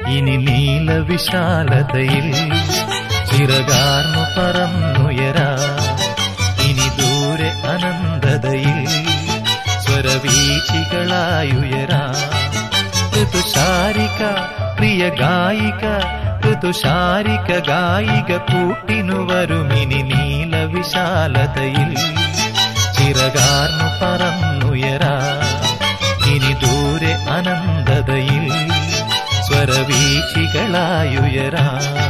ഇനി നീലവിശാലതയിൽ ചിറകാർന്നു പറന്നുയരാ ഇനി ദൂരെ അനന്തതയിൽ സ്വരവീചികളായുയരാ ഋതുശാരിക പ്രിയ ഗായിക ഋതുശാരിക ഗായിക കൂട്ടിനു വരുമിനി നീലവിശാലതയിൽ ചിറകാർന്നു പറന്നുയരാ ഇനി ദൂരെ അനന്തതയിൽ സ്വരവീചികളായുയരാ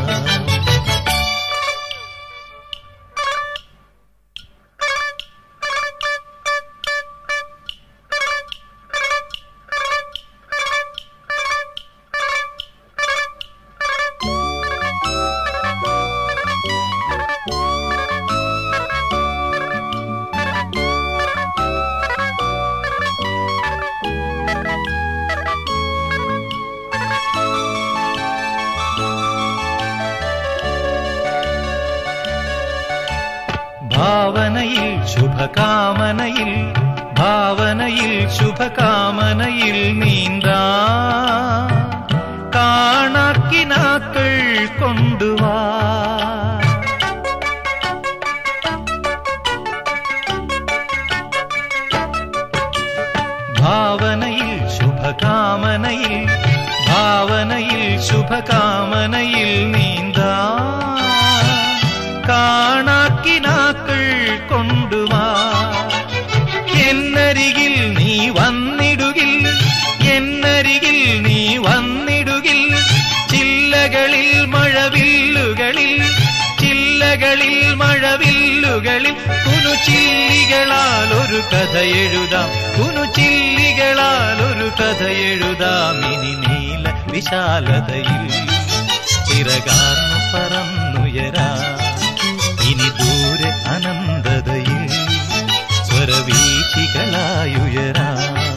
ഭാവനയിൽ ശുഭകാമനയിൽ ഭാവനയിൽ ശുഭകാമനയിൽ നീന്താ കാണാക്കിനാക്കൾ കൊണ്ടുവാ ഭാവനയിൽ ശുഭകാമനയിൽ ഭാവനയിൽ ശുഭകാമനയിൽ നീന്താ കാണാക്കിനാക്കൾ കൊണ്ടുവാ എന്നരികിൽ നീ വന്നിടുകിൽ എന്നരികിൽ നീ വന്നിടുകിൽ ചില്ലകളിൽ മഴവില്ലുകളിൽ ചില്ലകളിൽ മഴവില്ലുകളിൽ കുനുചില്ലികളാൽ ഒരു കഥ എഴുതാം കുനുചില്ലികളാൽ ഒരു കഥ എഴുതാം ഇനി നീല വിശാലതയിൽ ചിറകാർന്നു പറന്നുയരാ ഇനി ദൂരെ അനന്തതയിൽ സ്വരവീചികളായുയരാ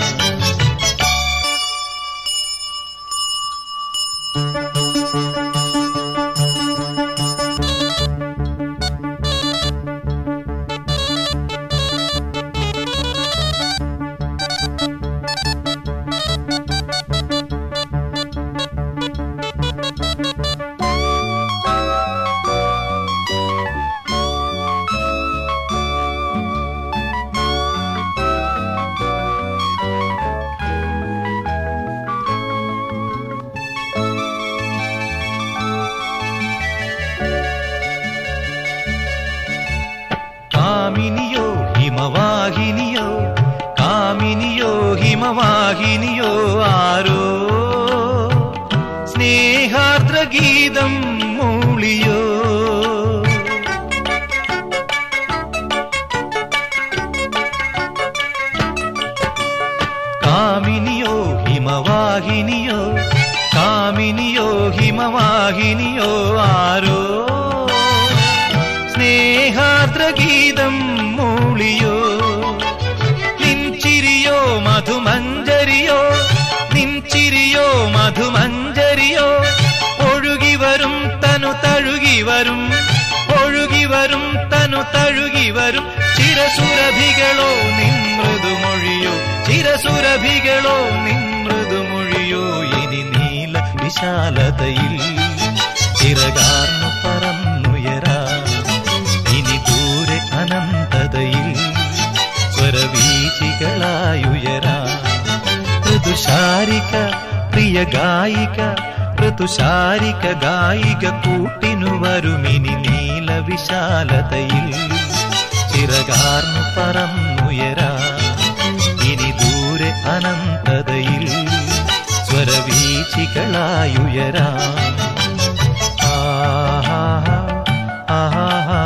കാമിനിയോ ഹിമവാഹിനിയോ കാമിനിയോ ഹിമവാഹിനിയോ ആരോ സ്നേഹാർദ്രഗീതം മൂളിയോ കാമിനിയോ ഹിമവാഹിനിയോ കാമിനിയോ ഹിമവാഹിനിയോ ആരോ സ്നേഹാർദ്രഗീതം മൂളിയോ നിൻചിരിയോ മധുമഞ്ജരിയോ നിൻചിരിയോ മധുമഞ്ജരിയോ ഒഴുകി വരും തനു തഴുകി വരും ഒഴുകി വരും തനു തഴുകി വരും ചിരസുരഭികളോ നിൻ മൃദുമൊഴിയോ ചിരസുരഭികളോ നിൻ മൃദുമൊഴിയോ ഇനി നീല വിശാലതയിൽ ചിറകാർന്നു പറന്നുയരാ ഇനി ദൂരെ അനന്തതയിൽ സ്വരവീചികളായുയരാ ഋതുശാരിക പ്രിയ ഗായിക ഋതുശാരിക ഗായിക കൂട്ടിനു വരുമിനി നീല വിശാലതയിൽ ചിറകാർന്നു പറന്നുയരാ ഇനി ദൂരെ അനന്തതയിൽ സ്വരവീചികളായുയരാ ആഹാ ആഹാ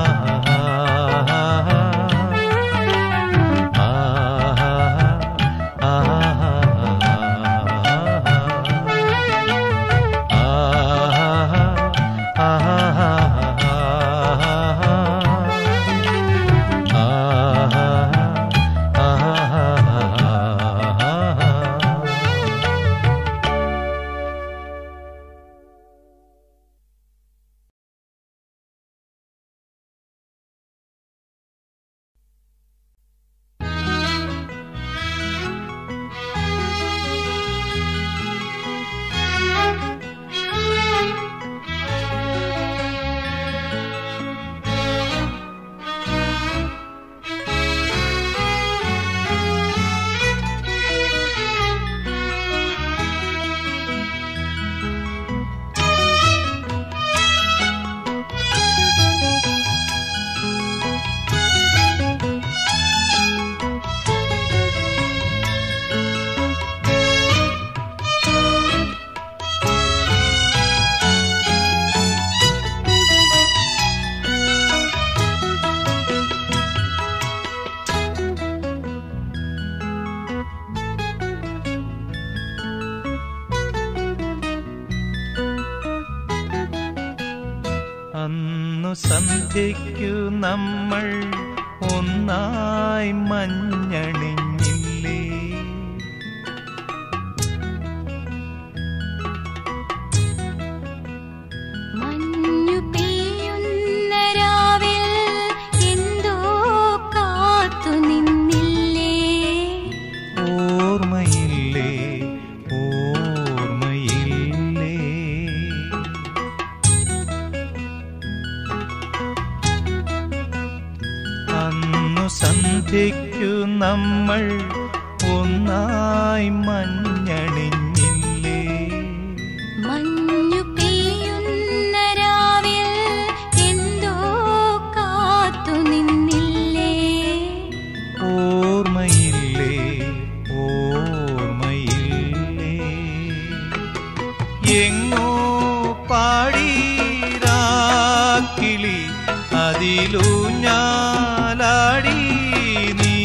സന്ധ്യയ്ക്കു നമ്മൾ ഒന്നായി മഞ്ഞണിഞ്ഞില്ലേ മഞ്ഞു പെയ്യുന്ന രാവിൽ എന്തോ കാത്തു നിന്നില്ലേ ഓർമ്മയില്ലേ ഓർമ്മയില്ലേ അന്നു സന്ധ്യയ്ക്കു നമ്മൾ ഒന്നായി മഞ്ഞണിഞ്ഞില്ലേ മഞ്ഞു പെയ്യുന്ന രാവിൽ എന്തോ കാത്തു നിന്നില്ലേ ഓർമ്മയില്ലേ ഓർമ്മയില്ലേ എങ്ങോ പാടീരാക്കിളി അതിലൂ ഞാലാടി നീ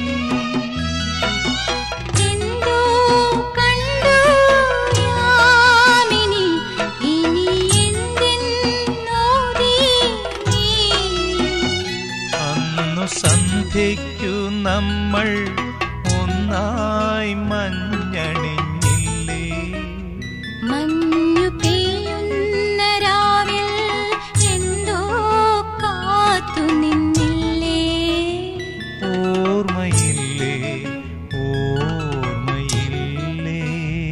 എന്തോ കണ്ടു യാമിനി ഇനി എന്തെന്നോതി നീ അന്നു സന്ധ്യയ്ക്കു നമ്മൾ ഒന്നായി മഞ്ഞണിഞ്ഞില്ലേ മഞ്ഞു പെയ്യുന്ന രാവിൽ എന്തോ കാത്തു നിന്നില്ലേ ഓർമ്മയില്ലേ ഓർമ്മയില്ലേ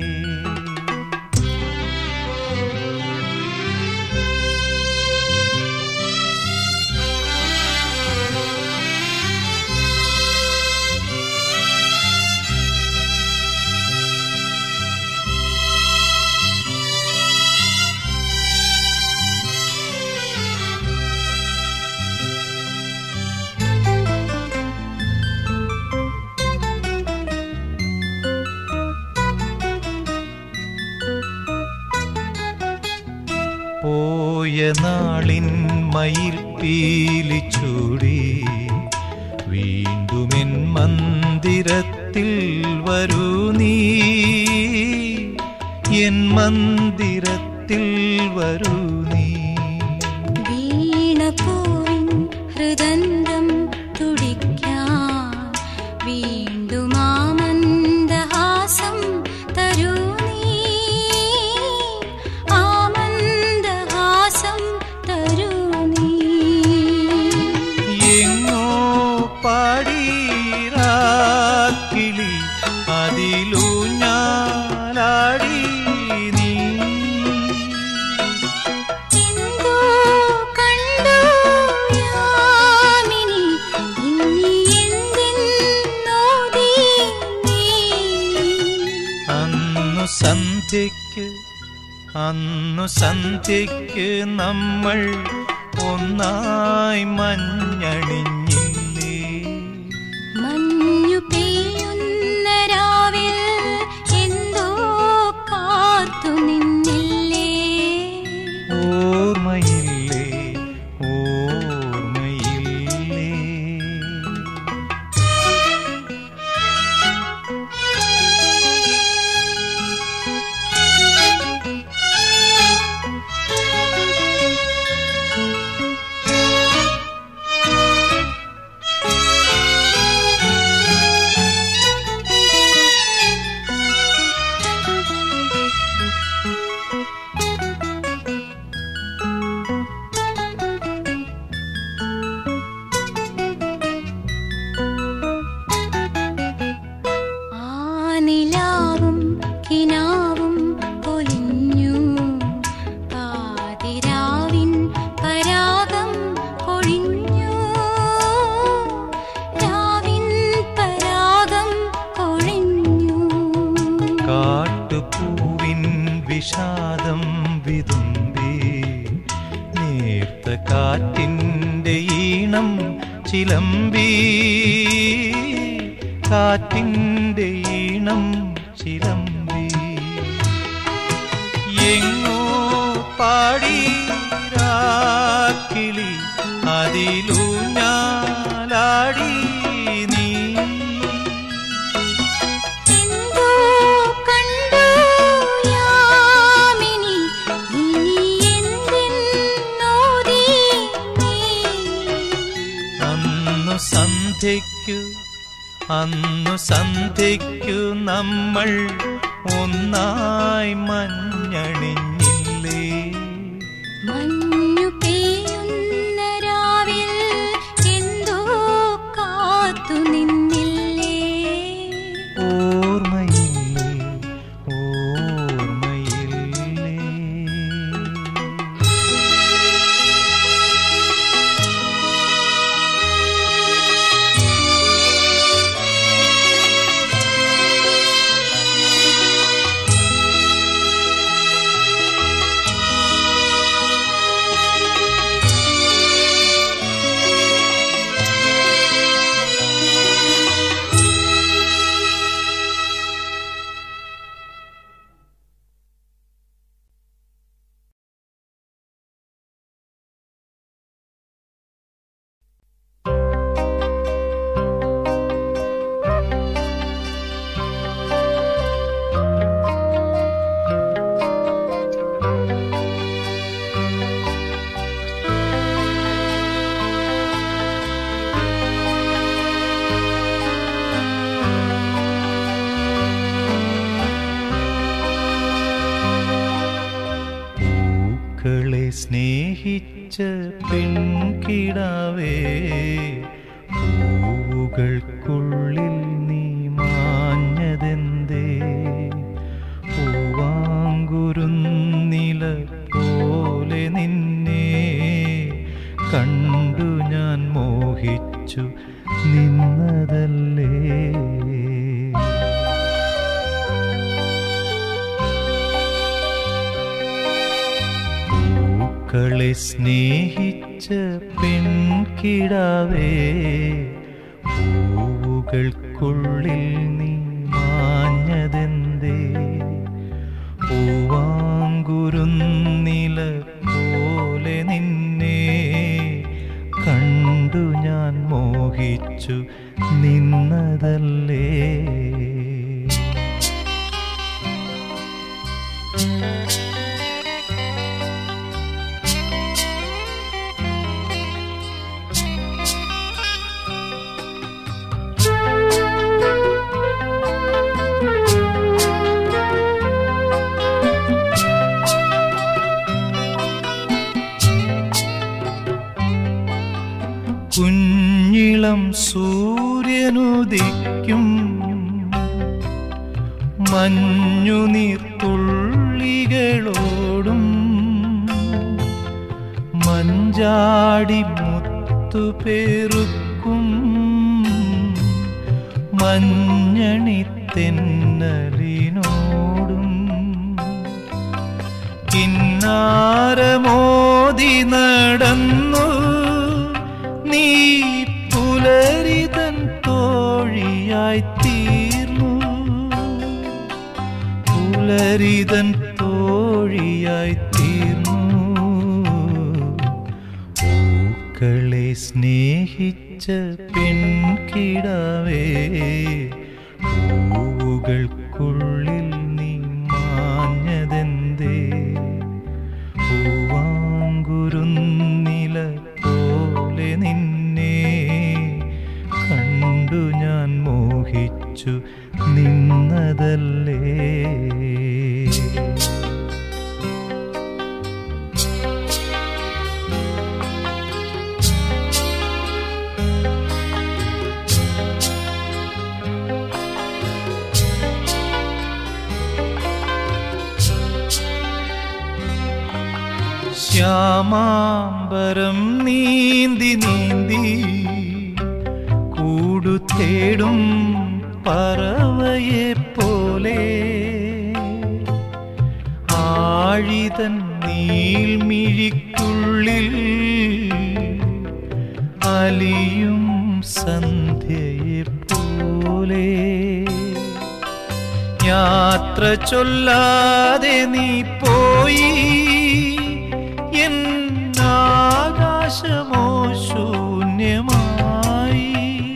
പോയ നാളിൻ മയിൽ പീലി ചൂടി വീണ്ടുമെൻ മന്ദിരത്തിൽ വരൂ നീ എൻ മന്ദിരത്തിൽ വരൂ നീ വീണപൂവിൻ ഹൃദന്തം തുടിക്കാൻ വീണ്ടും ആമന്ദഹാസം തരൂ നീ ആമന്ദഹാസം തരൂ നീ എങ്ങോ പാടീരാക്കിളി അതിലൂ ഞാലാടി നീ എന്തോ കണ്ടു യാമിനി ഇനി എന്തെന്നോതി നീ അന്നു സന്ധ്യയ്ക്ക് അന്നു സന്ധ്യയ്ക്ക് നമ്മൾ ഒന്നായി മഞ്ഞണിഞ്ഞില്ലേ മഞ്ഞു പെയ്യുന്ന രാവിൽ എന്തോ കാത്തു നിന്നില്ലേ ഓർമ്മയില്ലേ ഓർമ്മയില്ലേ ആ നിലാവും കിനാവും പൊലിഞ്ഞു പാതിരാവിൻ പരാഗം പൊഴിഞ്ഞു രാവിൻ പരാഗം പൊഴിഞ്ഞു കാട്ടുപൂവിൻ വിഷാദം വിതുമ്പി നേർത്ത കാറ്റിൻ്റെ ഈണം ചിലമ്പി കാറ്റിൻ്റെ ഈണം ചിലമ്പി എങ്ങോ പാടീരാക്കിളി അതിലൂ ഞാലാടി നീ എന്തോ കണ്ടു യാമിനി ഇനി എന്തെന്നോതി സന്ധ്യയ്ക്കു അന്നു സന്ധ്യയ്ക്കു നമ്മൾ ഒന്നായി മഞ്ഞണിഞ്ഞില്ലേ മഞ്ഞു പെയ്യുന്ന രാവിൽ എന്തോ കാത്തു നിന്നില്ലേ ഓർമ്മയില്ലേ ഓർമ്മയില്ലേ പൂക്കളെ സ്നേഹിച്ച പെൺകിടാവേ പൂവുകൾക്കുള്ളിൽ നീ മാഞ്ഞതെന്തേ പൂവാങ്കുരുന്നില പോലെ നിന്നെ കണ്ടു ഞാൻ മോഹിച്ചു നിന്നതല്ലേ പൂക്കളെ സ്നേഹിച്ച പെൺകിടാവേ പൂവുകൾക്കുള്ളിൽ നീ മാഞ്ഞതെന്തേ പൂവാങ്കുരുന്നില പോലെ നിന്നെ കണ്ടു ഞാൻ മോഹിച്ചു നിന്നതല്ലേ കുഞ്ഞിളം സൂര്യനുദിക്കും മഞ്ഞുനീർത്തുള്ളികളോടും മഞ്ചാടി മുത്തുപേറുക്കും മഞ്ഞണി തെന്നലിനോടും കിന്നാരമോതി നടന്നു നീ പുലരിതൻ തോഴിയായി തീർന്നു പുലരിതൻ തോഴിയായി തീർന്നു പൂക്കളെ സ്നേഹിച്ച പെൺകിടാവേ പൂവുകൾക്കുള്ളിൽ നീ മാഞ്ഞതെന്തേ പൂവാങ്കുരുന്നില പോലെ നിന്നെ കണ്ടു ഞാൻ മോഹിച്ചു നിന്നതല്ലേ ശ്യാമാംബരം നീന്തി നീന്തി കൂടു തേടും പറവയെ പോലെ ആഴിതൻ നീൾമിഴിക്കുള്ളിൽ അലിയും സന്ധ്യയെ പോലെ യാത്ര ചൊല്ലാതെ നീ പോയി എൻ ആകാശമോ ശൂന്യമായി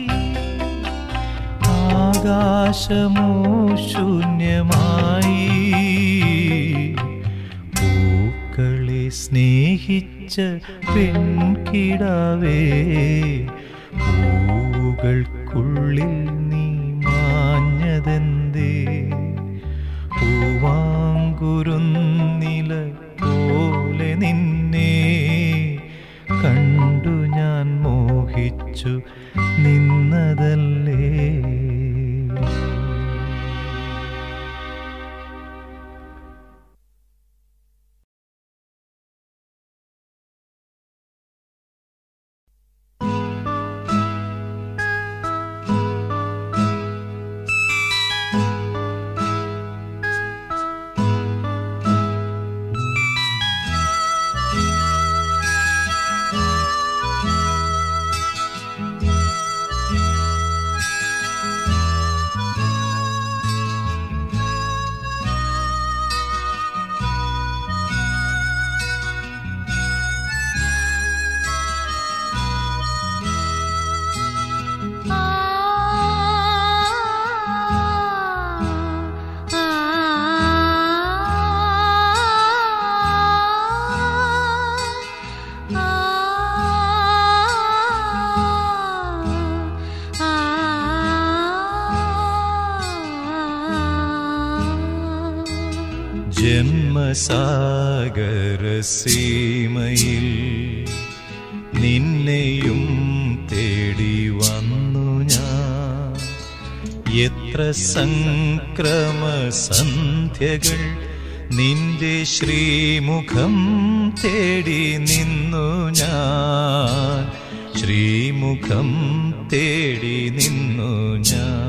ആകാശമോ ശൂന്യമായി പൂക്കളെ സ്നേഹിച്ച പെൺകിടാവേ പൂവുകൾക്കുള്ളിൽ പൂക്കൾക്കുള്ളിൽ നീ മാഞ്ഞതെന്തേ പൂവാങ്കുരുന്നില പോലെ നിന്നെ കണ്ടു ഞാൻ മോഹിച്ചു നിന്നതല്ലേ ജന്മസാഗരസീമയിൽ നിന്നെയും തേടി വന്നു ഞാൻ എത്ര സംക്രമ സന്ധ്യകൾ നിന്റെ ശ്രീമുഖം തേടി നിന്നു ഞാൻ ശ്രീമുഖം തേടി നിന്നു ഞാൻ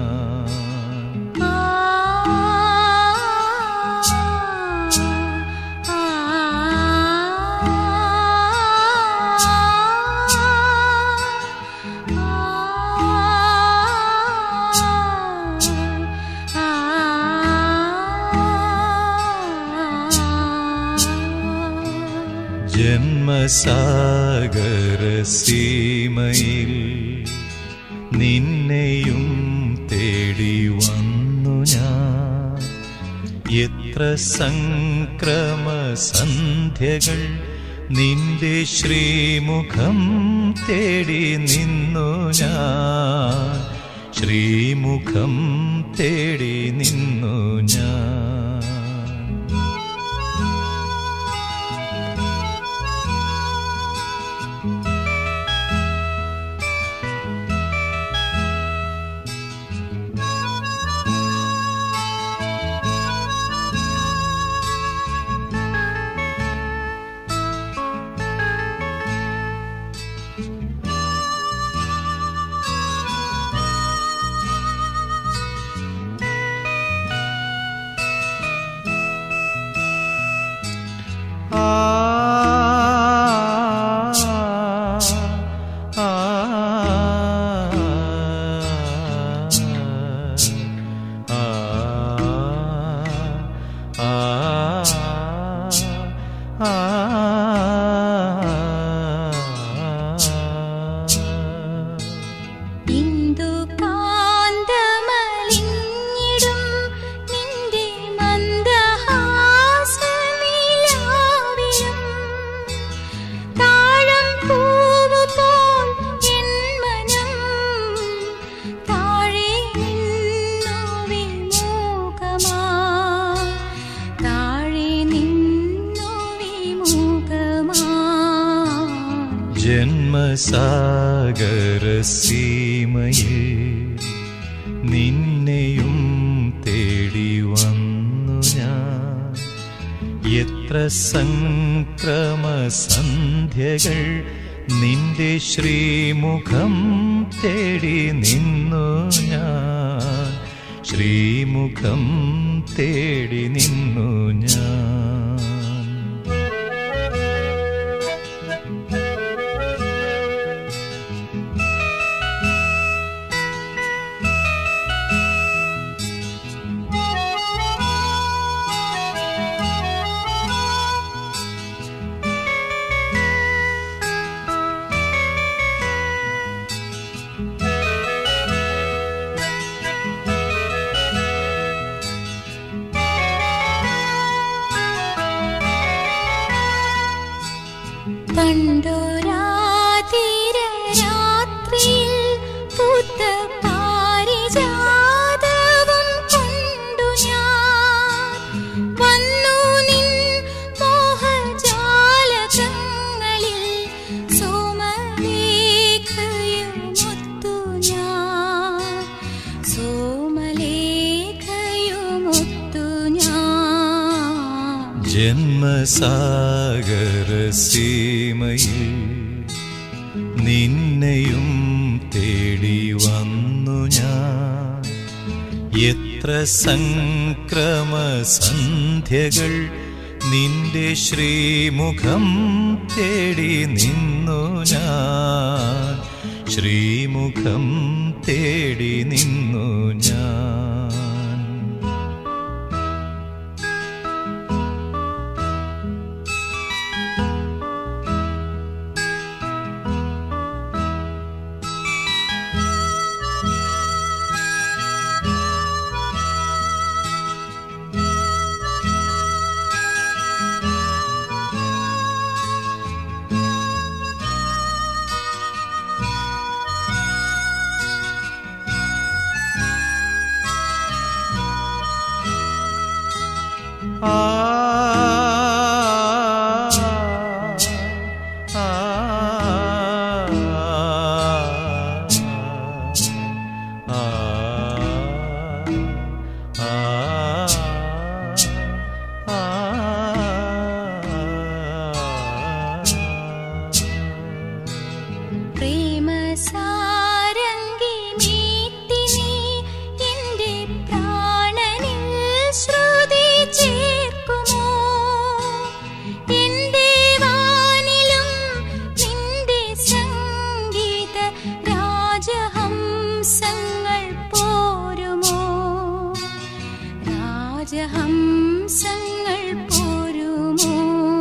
ജന്മസാഗരസീമയിൽ നിന്നെയും തേടി വന്നു ഞാൻ എത്ര സംക്രമ സന്ധ്യകൾ നിന്റെ ശ്രീമുഖം തേടി നിന്നു ഞാൻ ശ്രീമുഖം തേടി നിന്നു ഞാൻ ഇന്ദു കാന്തമലിഞ്ഞിടും നിന്റെ മന്ദഹാസനിലാവിലും താഴം പൂവുപോൽ എൻ മനം താഴെ നിന്നു വിമുഖമാ താഴെ നിന്നു വിമുഖമാ ജന്മസാഗരസീമയിൽ നിന്നെയും തേടി വന്നു ഞാൻ എത്ര സംക്രമ സന്ധ്യകൾ നിന്റെ ശ്രീമുഖം തേടി നിന്നു ഞാൻ ശ്രീമുഖം തേടി നിന്നു ഞാൻ കണ്ടു രാതിര രാത്രിയിൽ പൂത്ത പൂത്ത പാരിജാതവും കൊണ്ടു ഞാൻ വന്നു നിൻ മോഹജാലകങ്ങളിൽ സോമലേഖയുമൊത്തു ഞാൻ സോമലേഖയുമൊത്തു ഞാൻ ജന്മസാഗര സീമയിൽ നിന്നെയും തേടി വന്നു ഞാൻ എത്ര സംക്രമ സന്ധ്യകൾ നിന്റെ ശ്രീമുഖം തേടി നിന്നു ഞാൻ ശ്രീമുഖം തേടി നിന്നു ഞാൻ ആ ആ ആ പ്രേമസാരംഗി മീട്ടി നീ എന്റെ പ്രാണനിൽ ശ്രുതി ചേർക്കുമോ എന്റെ വാനിലും നിന്റെ സംഗീത രാജഹംസങ്ങൾ പോരുമോ രാജഹംസങ്ങൾ പോരുമോ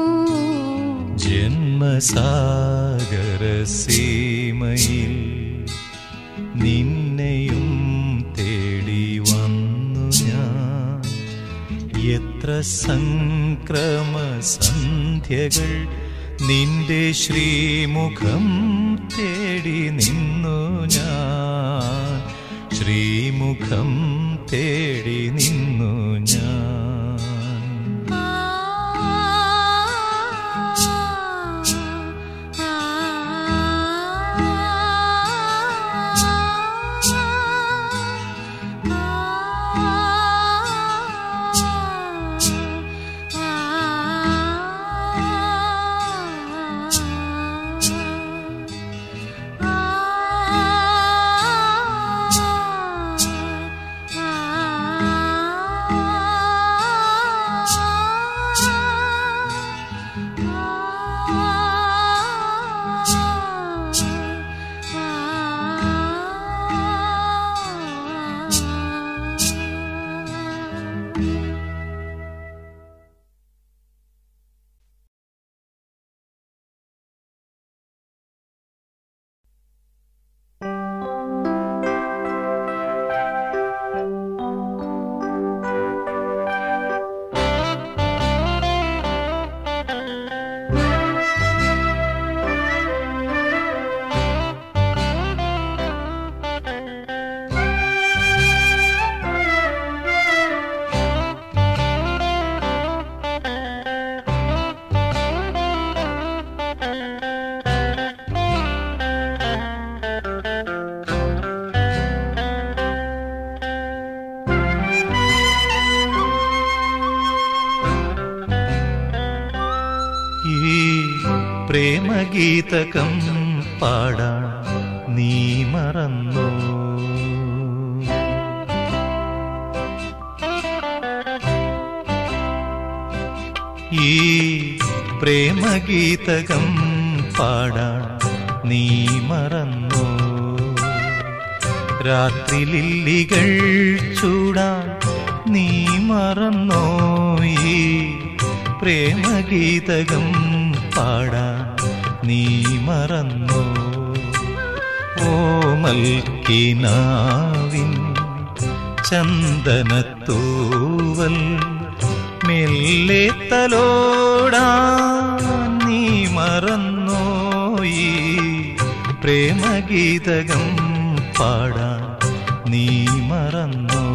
ജന്മസാഗര സീമയിൽ നിന്നെയും തേടി വന്നു ഞാൻ എത്ര സംക്രമ സന്ധ്യകൾ നിന്റെ ശ്രീമുഖം തേടി നിന്നു ഞാൻ ശ്രീമുഖം തേടി നിന്നു ഞാൻ ആ ആ ഈ പ്രേമഗീതകം പാടാൻ നീ മറന്നു ഈ പ്രേമഗീതകം പാടാൻ നീ മറന്നു രാത്രിലില്ലികൾ ചൂടാൻ നീ മറന്നോ ഈ പ്രേമഗീതകം പാടാൻ നീ മറന്നോ ഓമൽക്കിനാവിൻ ചന്ദനത്തൂവൽ മെല്ലെ തലോടാൻ നീ മറന്നോ ഈ പ്രേമഗീതകം പാടാൻ നീ മറന്നോ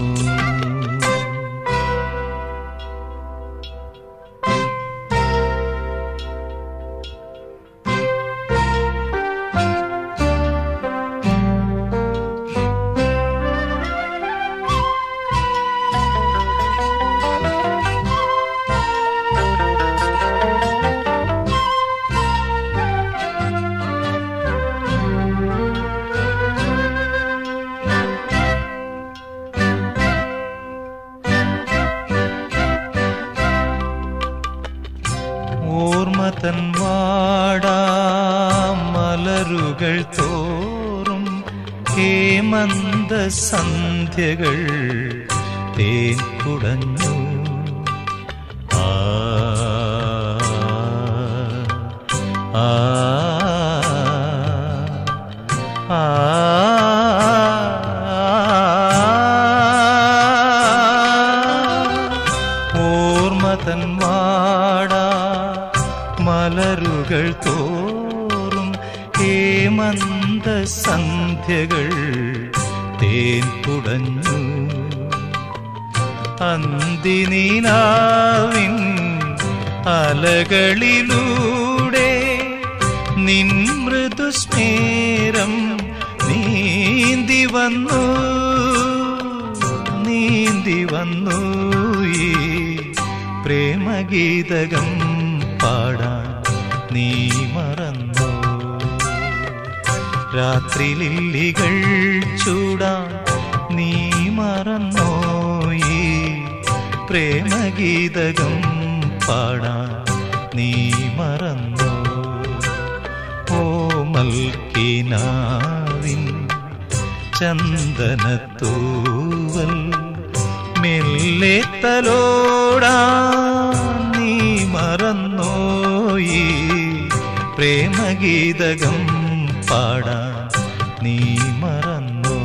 ഓർമ്മതൻ വാടാ മലരുകൾ തോറും ഹേമന്ത സന്ധ്യകൾ തേൻ കുടഞ്ഞു ആ ആ ആ ഓർമ്മതൻ വാടാ മലരുകൾ തോറും ഹേമന്ത സന്ധ്യകൾ തേൻ കുടഞ്ഞു അന്തിനീലാവിൻ അലകളിലൂടെ നിൻ മൃദുസ്മേരം നീന്തി വന്നു നീന്തി വന്നു ഈ പ്രേമഗീതകം പാടാൻ നീ മറന്നു രാത്രി ലില്ലികൾ ചൂടാൻ നീ മറന്നോ ഈ പ്രേമഗീതകം പാടാൻ നീ മറന്നോ ഓമൽക്കിനാവിൻ ചന്ദനത്തൂവൽ മെല്ലെ തലോടാൻ നീ മറന്നോയി പ്രേമഗീതകം പാടാൻ നീ മറന്നോ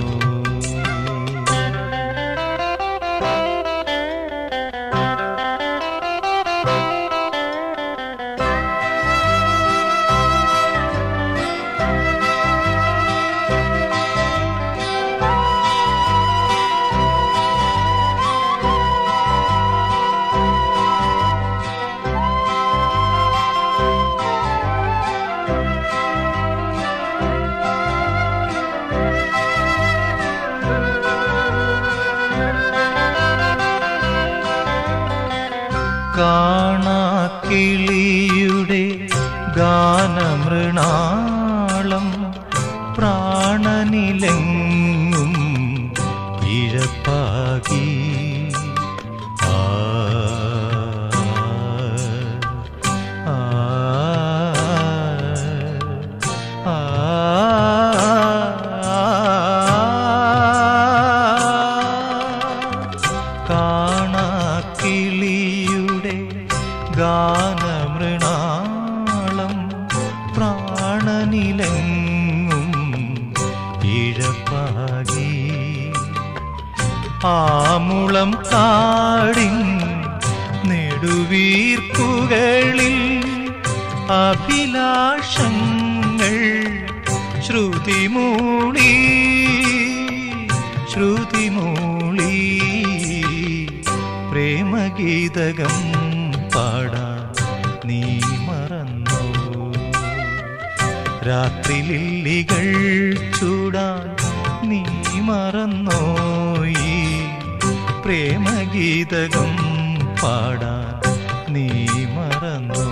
കാണാക്കിളിയുടെ ഗാനമൃണാളം പ്രാണനിലെങ്ങും ഇഴപ്പാകി ആ ആ ആ കാണാക്കിളിയുടെ ഗാനമൃണാളം പ്രാണനിലെങ്ങും ഇഴപ്പാകി ആമുളം കാടിൻ നെടുവീർപ്പുകളിൽ അഭിലാഷങ്ങൾ ശ്രുതിമൂളി ശ്രുതിമൂളി പ്രേമഗീതകം പാടാൻ നീ മറന്നോ രാത്രി ലില്ലികൾ ചൂടാൻ നീ മറന്നോയി പ്രേമഗീതകം പാടാൻ നീ മറന്നോ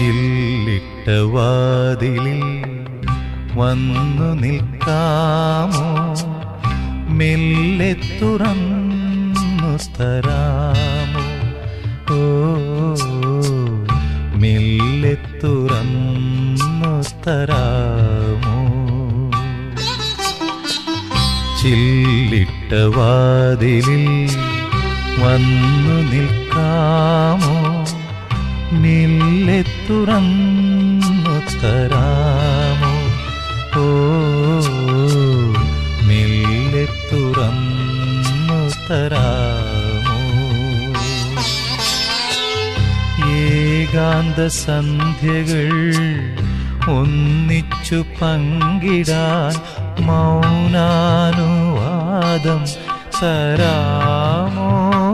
ചില്ലിട്ട വാതിലിൽ വന്നു നിൽക്കാമോ മെല്ലെ തുറന്നു തരാമോ ഓ മെല്ലെ തുറന്നു തരാമോ ചില്ലിട്ട വാതിലിൽ വന്നു നിൽക്കാമോ മെല്ലെ തുറന്നു തരാമോ ഓ മെല്ലെ തുറന്നു തരാമോ ഏകാന്ത സന്ധ്യകൾ ഒന്നിച്ചു പങ്കിടാൻ മൗനാനുവാദം തരാമോ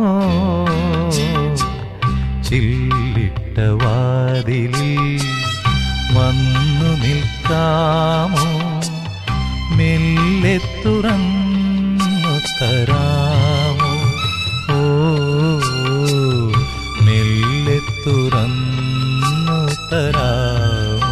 ചില്ലിട്ട വാതിലിൽ വന്നു നിൽക്കാമോ മെല്ലെ തുറന്നു തരാമോ ഓ മെല്ലെ തുറന്നു തരാമോ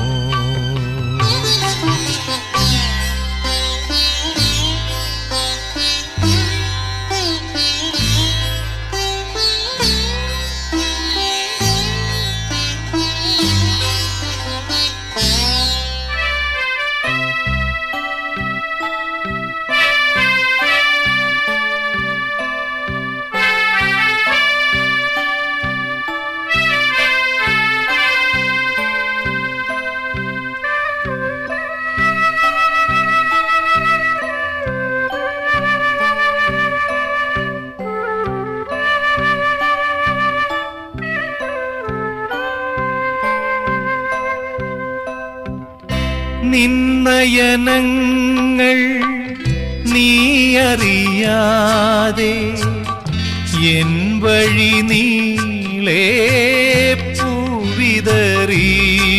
നിന്നയനങ്ങൾ നീയറിയാതെ എൻ വഴി നീളേ പൂവിതറി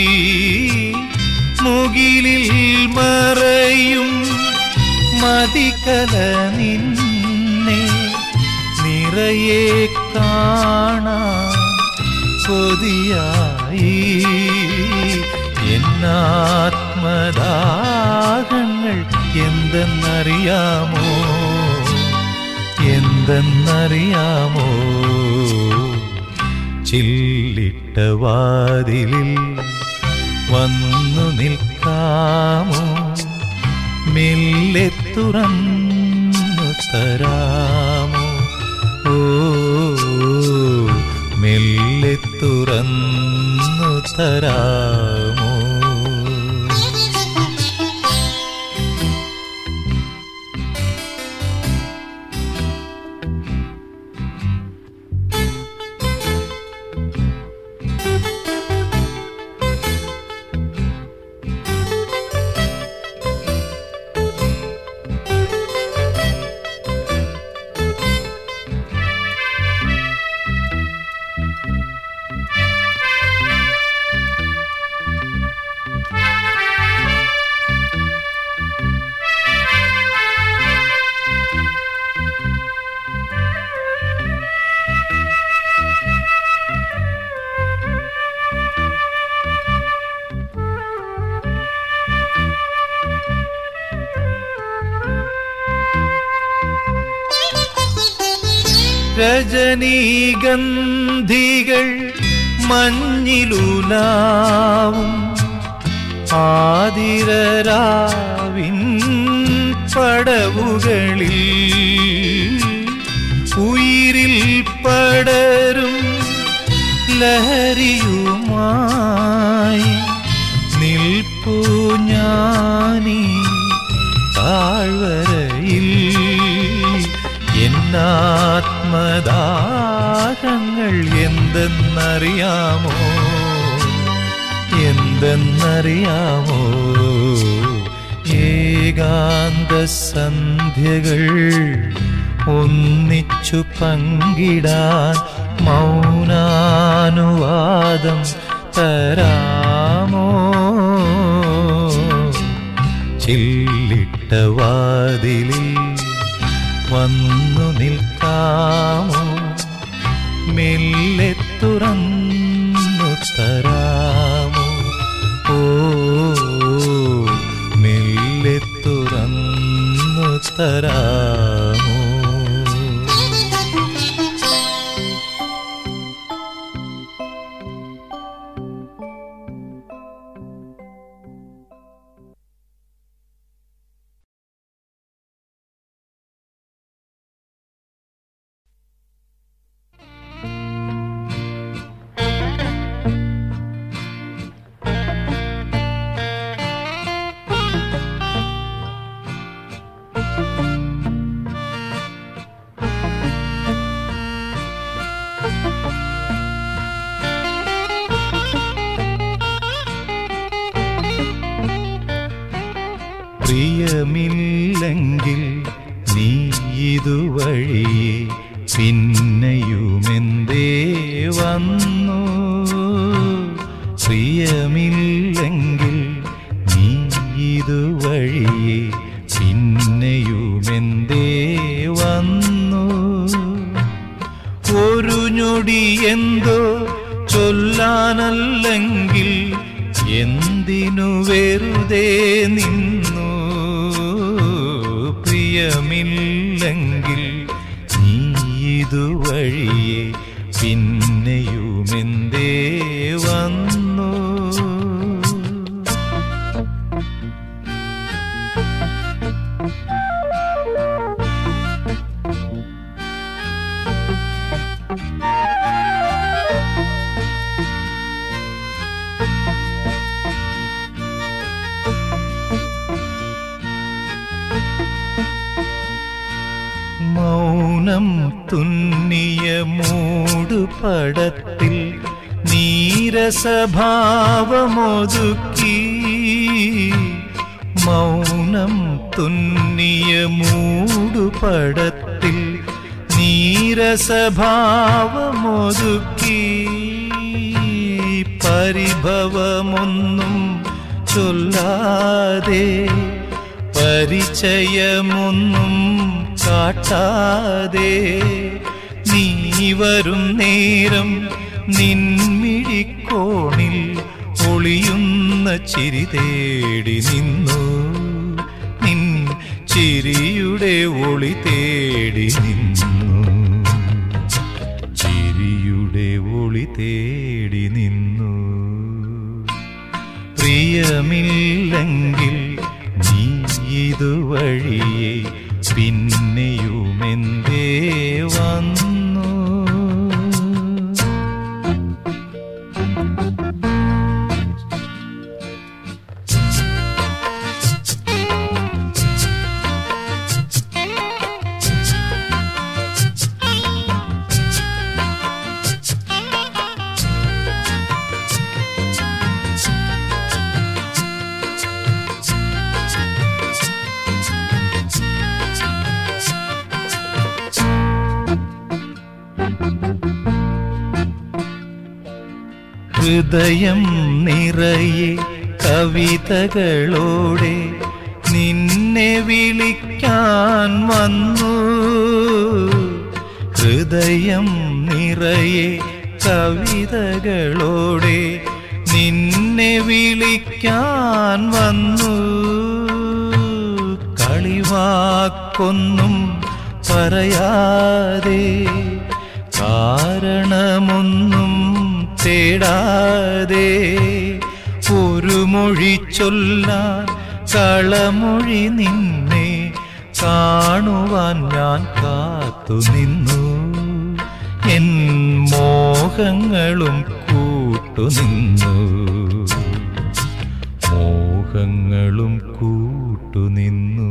മുകിലിൽ മറയും മതികല നിന്നെ നിറയെ കാണാൻ കൊതിയായി എന്നാത്മദാഹങ്ങൾ എന്തെന്നറിയാമോ എന്തെന്നറിയാമോ ചില്ലിട്ട വാതിലിൽ വന്നു നിൽക്കാമോ മെല്ലെ തുറന്നു തരാമോ ഓ മെല്ലെ തുറന്നു തരാമോ രജനീഗന്ധികൾ മഞ്ഞിലുലാവും ആതിരരാവിൻ പടവുകളിൽ ഉയിരിൽ പടരും ലഹരിയുമായി നിൽപ്പു ഞാനീ താഴ്വരയിൽ എന്നാത്മദാഹങ്ങൾ എന്തെന്നറിയാമോ എന്തെന്നറിയാമോ ഏകാന്ത സന്ധ്യകൾ ഒന്നിച്ചു പങ്കിടാൻ മൗനാനുവാദം തരാമോ ചില്ലിട്ട വാതിലിൽ വന്നു നിൽക്കാമോ മെല്ലെ തുറന്നു തരാമോ തരാമോ പ്രിയമില്ലെങ്കിൽ നീ ഇതുവഴിയെ പിന്നെയുമെന്തേ വന്നു പ്രിയമില്ലെങ്കിൽ നീ ഇതുവഴിയെ പിന്നെയുമെന്തേ വന്നു ഒരു ഞൊടി എന്തോ ചൊല്ലാനല്ലെങ്കിൽ എന്തിനു വെറുതെ നിന്നു പ്രിയമില്ലെങ്കിൽ നീ ഇതുവഴിയെ പിന്നെയുമെന്തേ വന്നു മൗനം തുന്നിയ മൂടുപടത്തിൽ നീരസഭാവമൊതുക്കി മൗനം തുന്നിയ മൂടുപടത്തിൽ നീരസഭാവമൊതുക്കി പരിഭവമൊന്നും ചൊല്ലാതെ പരിചയമൊന്നും കാട്ടാതെ നീ വരും നേരം നിൻമിഴിക്കോണിൽ ഒളിയുന്ന ചിരി തേടി നിന്നു നിൻ ചിരിയുടെ ഒളി തേടി നിന്നു ചിരിയുടെ ഒളി തേടി നിന്നു പ്രിയമില്ലെങ്കിൽ നീ ഇതുവഴിയെ പിന്നെയുമെന്തേ വന്നു ഹൃദയം നിറയെ കവിതകളോടെ നിന്നെ വിളിക്കാൻ വന്നു ഹൃദയം നിറയെ കവിതകളോടെ നിന്നെ വിളിക്കാൻ വന്നു കളിവാക്കൊന്നും പറയാതെ കാരണമൊന്നും തേടാതെ ഒരു മൊഴി ചൊല്ലാൻ കളമൊഴി നിന്നെ കാണുവാൻ ഞാൻ കാത്തു നിന്നു എൻ മോഹങ്ങളും കൂട്ടുനിന്നു മോഹങ്ങളും കൂട്ടുനിന്നു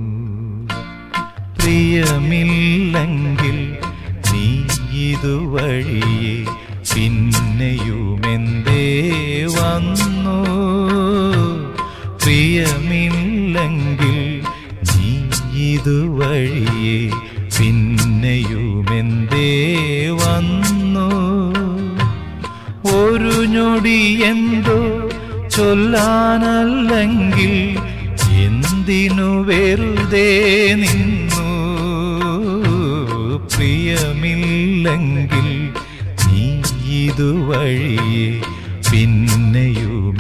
പ്രിയമില്ലെങ്കിൽ നീ ഇതുവഴിയെ പിന്നെയുമെന്തേ വന്നു പ്രിയമില്ലെങ്കിൽ നീ ഇതുവഴിയെ പിന്നെയുമെന്തേ വന്നു ഒരു ഞൊടി എന്തോ ചൊല്ലാനല്ലെങ്കിൽ എന്തിനു വെറുതെ നിന്നു പ്രിയമില്ലെങ്കിൽ നീ ഇതുവഴിയെ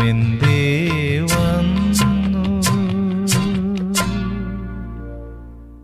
പിന്നെയുമെന്തേ വന്നു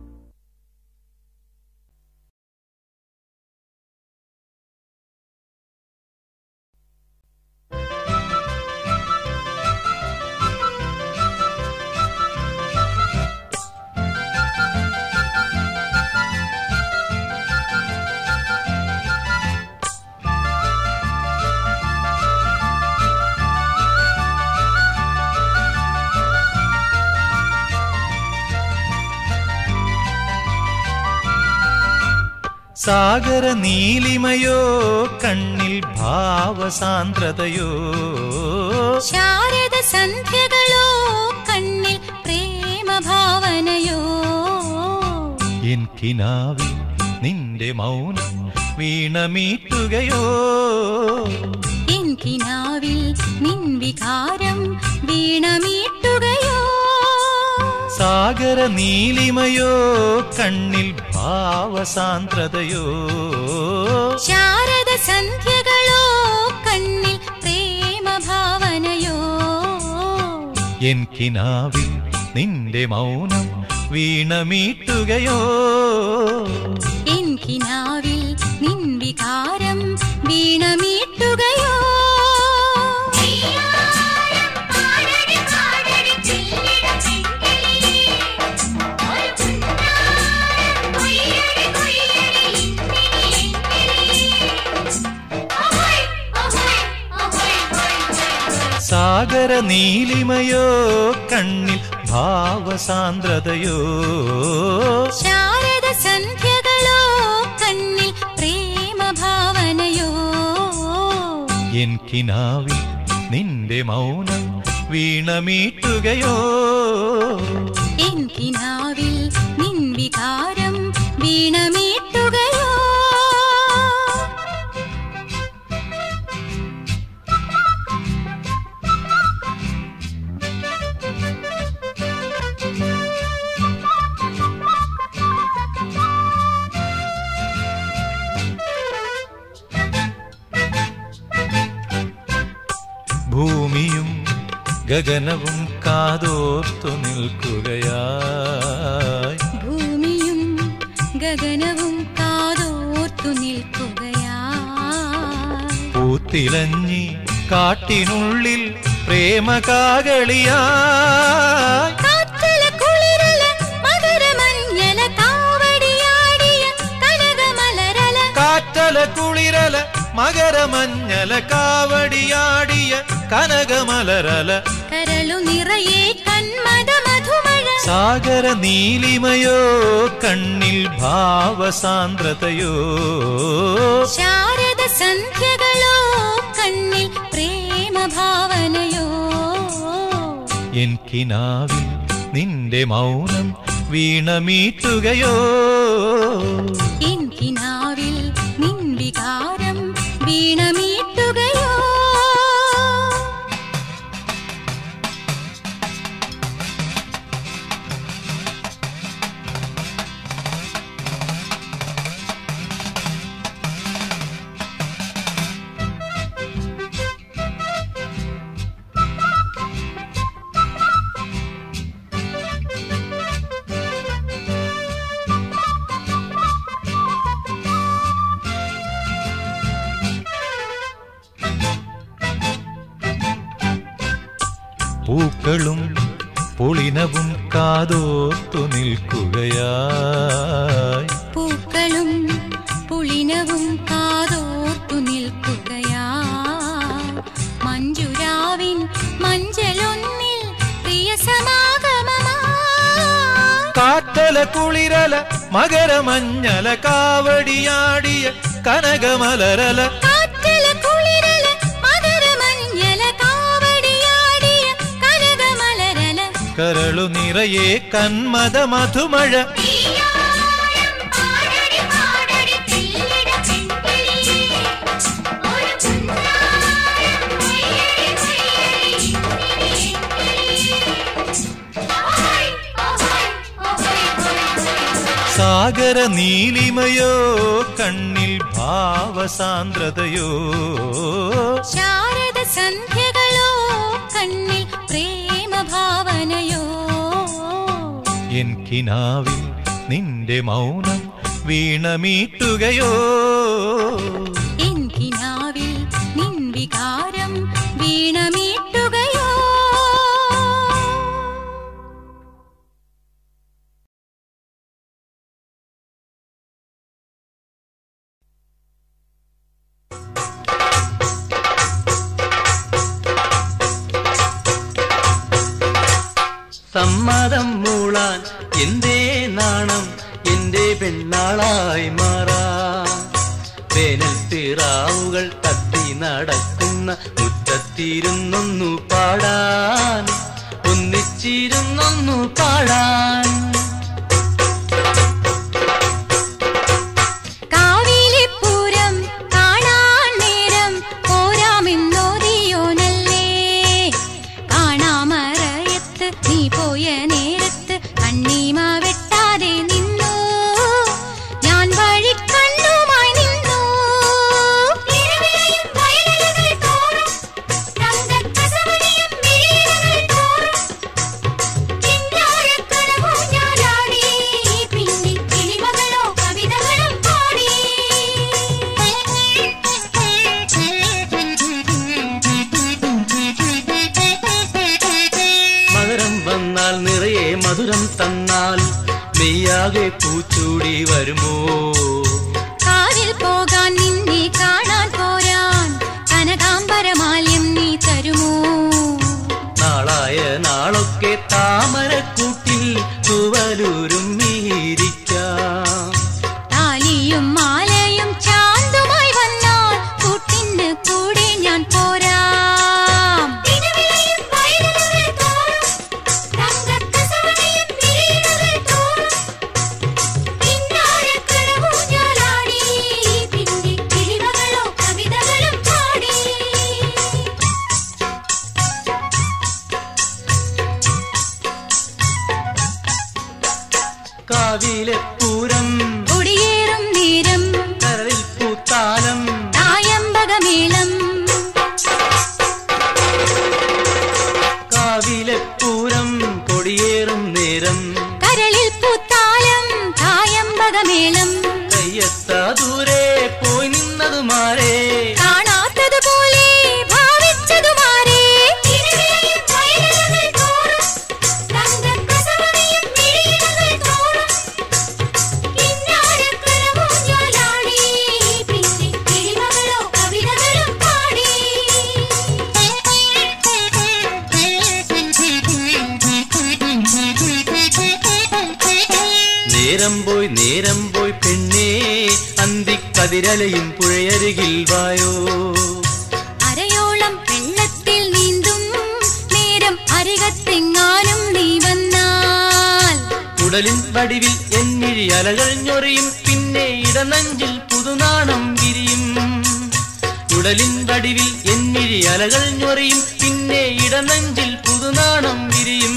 സാഗര നീലിമയോ കണ്ണിൽ ഭാവസാന്ദ്രതയോ ശാരദ സന്ധ്യകളോ കണ്ണിൽ പ്രേമഭാവനയോ എൻ കിനാവിൽ നിന്റെ മൗനം വീണമീട്ടുകയോ എൻ കിനാവിൽ നിൻ വികാരം വീണമീട്ടുകയോ സാഗര നീലിമയോ കണ്ണിൽ ഭാവസാന്ദ്രതയോ ശാരദ സന്ധ്യകളോ കണ്ണിൽ പ്രേമഭാവനയോ എൻ കിനാവിൽ നിന്റെ മൗനം വീണമീട്ടുകയോ എൻ കിനാവിൽ നിൻ വികാരം വീണമീട്ടുകയോ സാഗര നീലിമയോ കണ്ണിൽ ഭാവസാന്ദ്രതയോ ശാരദ സന്ധ്യകളോ കണ്ണിൽ പ്രേമഭാവനയോ എൻ കിനാവിൽ നിന്റെ മൗനം വീണമീട്ടുകയോ എൻ കിനാവിൽ നിൻ വികാരം വീണമീട്ടുകയോ ഭൂമിയും ഗഗനവും കാതോർത്തു നിൽക്കുകയായി ഭൂമിയും ഗഗനവും കാതോർത്തു നിൽക്കുകയാ പൂത്തിലഞ്ഞി കാട്ടിനുള്ളിൽ പ്രേമകാകളിയായി കാറ്റല കുളിരല മകരമഞ്ഞല കാവടിയാടിയ കനകമലരല കാറ്റല കുളിരല മകരമഞ്ഞല കാവടിയാടിയ കനകമലരല കരളു നിറയെ കന്മത മധുമഴ സാഗര നീലിമയോ കണ്ണിൽ ഭാവസാന്ദ്രതയോ ശാരദ സന്ധ്യകളോ കണ്ണിൽ പ്രേമഭാവനയോ എൻ കിനാവിൽ നിന്റെ മൗനം വീണമീട്ടുകയോ എൻ കിനാവിൽ നിൻ വികാരം വീണമീട്ടുകയോ പൂക്കളും പുളിനവും കാതോർത്തു നിൽക്കുകയായി പൂക്കളും പുളിനവും കാതോർത്തു നിൽക്കുകയാ മഞ്ജുരാവിൻ മഞ്ചലൊന്നിൽ പ്രിയ സമാഗമമാ കാറ്റല കുളിരല മകരമഞ്ഞല കാവടിയാടിയ കനകമലരല കാറ്റല കുളിരല മകരമഞ്ഞല കാവടിയാടിയ കനകമലരല കരളു നിറയെ കന്മത മധുമഴ സാഗര നീലിമയോ കണ്ണിൽ ഭാവസാന്ദ്രതയോ ശാരദ സന്ധ്യകളോ കണ്ണിൽ പ്രേമഭാവനയോ എൻ കിനാവിൽ നിന്റെ മൗനം വീണമീട്ടുകയോ എൻ കിനാവിൽ നിൻ വികാരം വീണമീട്ടുകയോ സമ്മതം മൂളാൻ എന്തേ നാണം എന്റെ പെണ്ണാളായി മാറാ നടക്കുന്ന മുറ്റത്തിരുന്നൊന്നു പാടാൻ ഒന്നിച്ചിരുന്നൊന്നു പാടാൻ കാവിലെ പൂരം കാണാൻ നേരം പോരാമെന്നോതിയോനല്ലേ കാണാമറയത്ത് നീ പോയ നേരത്ത് കണ്ണീമ വെട്ടാതെ നിന്നു ഞാൻ വഴിക്കണ്ണുമായി നിന്നു മകരം വന്നാൽ നിറയെ മധുരം തന്നാൽ നെയ്യാകെ പൂച്ചൂടി വരുമോ കാവിൽ പോകാൻ നിന്നെ കാണാൻ പോരാൻ കനകാംബരമാല്യം നീ തരുമോ നാളായ നാളൊക്കെ താമരക്കൂട്ടിൽ തുവലൂരും മീരിക്കാം താലിയും മാലയും ചാന്തുമായി വന്നാൽ കൂട്ടിന് കൂടെ ഞാൻ പോരാം കാവിലെ പൂരം ഒടിയേറും നേരം കരളിൽ പൂത്താലം തായമ്പകമേളം കാവിലെ പൂരം കൊടിയേറും നേരം കരളിൽ പൂത്താലം തായമ്പകമേളം കയ്യെത്താ ദൂരെ പോയി നിന്നതുമാരേ കാണാത്തതുപോലെ ഭാവിച്ചതുമാരേ നേരം പോയി നേരം പോയി പെണ്ണേ അന്തിക്കതിരലയും പുഴയരികിൽ വായോ അരയോളം വെള്ളത്തിൽ നീന്തും നേരം അരികത്തെങ്ങാനും നീ വന്നാൽ ഉടലിൻ വടിവിൽ എന്നിഴി അലകൾ ഞൊറിയും പിന്നെ ഇടനഞ്ചിൽ പുതുനാണം വിരിയും ഉടലിൻ വടിവിൽ എന്നിഴി അലകൾ ഞൊറിയും പിന്നെ ഇടനഞ്ചിൽ പുതുനാണം വിരിയും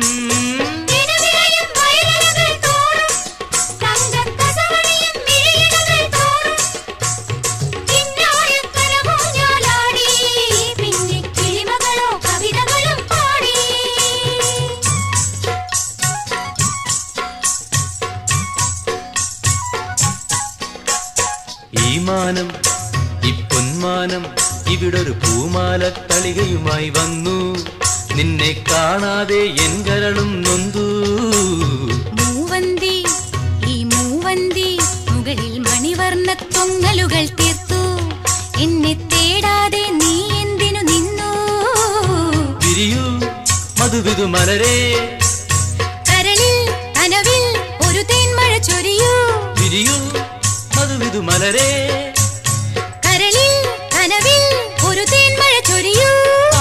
ഈ മാനം ഈ പൊന്മാനം ഇവിടൊരു പൂമാല തളികയുമായി വന്നു നിന്നെ കാണാതെ എൻ കരളും നൊന്തു മൂവന്തി ഈ മൂവന്തി മുകളിൽ മണിവർണ്ണ തൊങ്ങലുകൾ തീർത്തു എന്നെ തേടാതെ നീ എന്തിനു നിന്നു പിരിയൂ മധുവിധു മലരേ കരളിൽ കനവിൽ ഒരു തേന്മഴ ചൊരിയൂ പിരിയൂ മധുവിധു മലരേ കരളിൽ കനവിൽ ഒരു തേന്മഴ ചൊരിയൂ ആ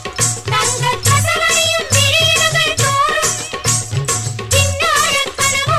ും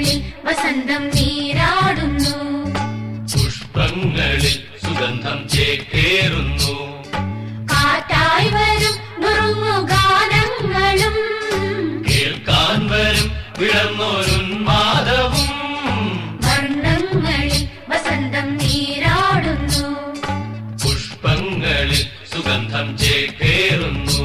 വർണ്ണങ്ങളിൽ വസന്തം നീരാടുന്നു പുഷ്പങ്ങളിൽ സുഗന്ധം ചേക്കേറുന്നു കാറ്റായി വരും നുറുങ്ങു ഗാനങ്ങളും കേൾക്കാൻ വരും വിളർന്നോരുന്മാദവും വർണ്ണങ്ങളിൽ വസന്തം നീരാടുന്നു പുഷ്പങ്ങളിൽ സുഗന്ധം ചേക്കേറുന്നു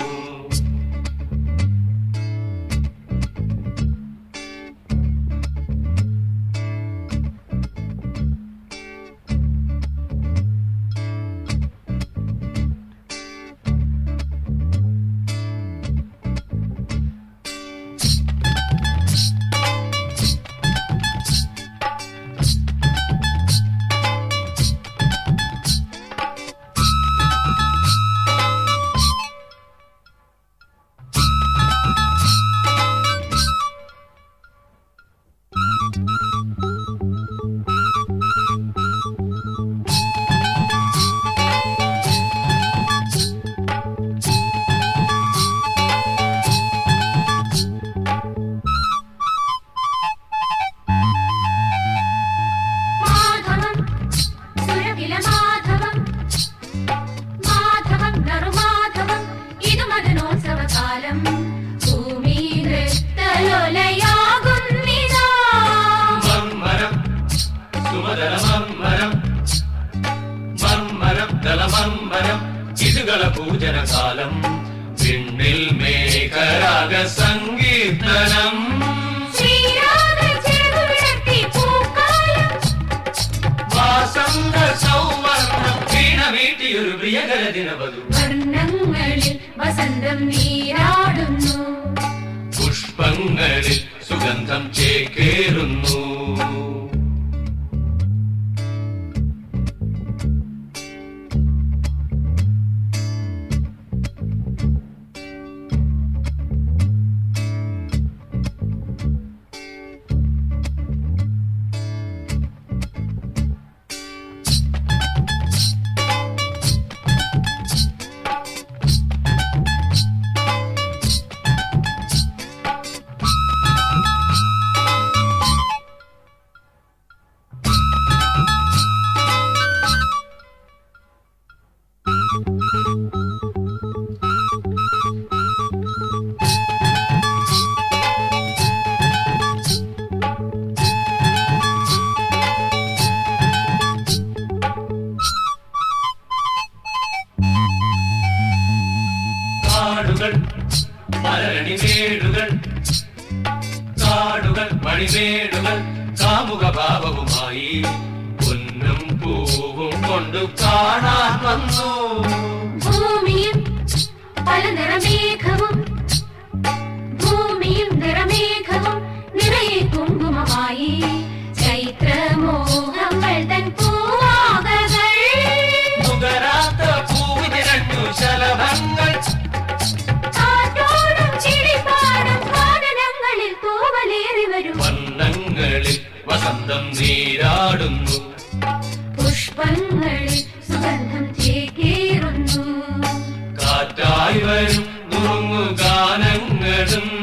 മാധവം സുരകില മാധവം മാധവം നറുമാധവം ഇത് മദനോത്സവകാലം ഭൂമി നൃത്തലോലയാകുന്നിതാ മമ്മരം സുമതല മമ്മരം മമ്മരം ദളമമ്മരം ഇതുകള പൂജനകാലം വിണ്ണിൽ മേഘരാഗ സങ്കീർത്തനം ശ്രീരാഗ ചെറുവിടത്തി പൂക്കാലം വാസന്ത സൗവർണം വീണ വീട്ടിയൊരു പ്രിയകര ദിനവധു വർണ്ണങ്ങളിൽ വസന്തം നീരാടുന്നു പുഷ്പങ്ങളിൽ സുഗന്ധം ചേക്കേറുന്നു കാടുകൾ മലരണിമേടുകൾ കാടുകൾ മണിമേടുകൾ കാമുക ഭാവവുമായി പൊന്നും പൂവും കൊണ്ടു കാണാൻ വന്നു ഭൂമിയും പല നിറമേഘവും ഭൂമിയും നിറമേഘവും നിറയെ കുങ്കുമമായി ചൈത്രമോഹങ്ങൾ തൻ പൂവാകകൾ നുകരാത്ത പൂവിന് രണ്ടു ശലഭങ്ങൾ കാറ്റോടും ചിരിപ്പാടും കാനനങ്ങളിൽ തൂവലേറി വരും വർണ്ണങ്ങളിൽ വസന്തം നീരാടുന്നു പുഷ്പങ്ങളിൽ സുഗന്ധം ചേക്കേറുന്നു കാറ്റായി വരും നുറുങ്ങു ഗാനങ്ങളും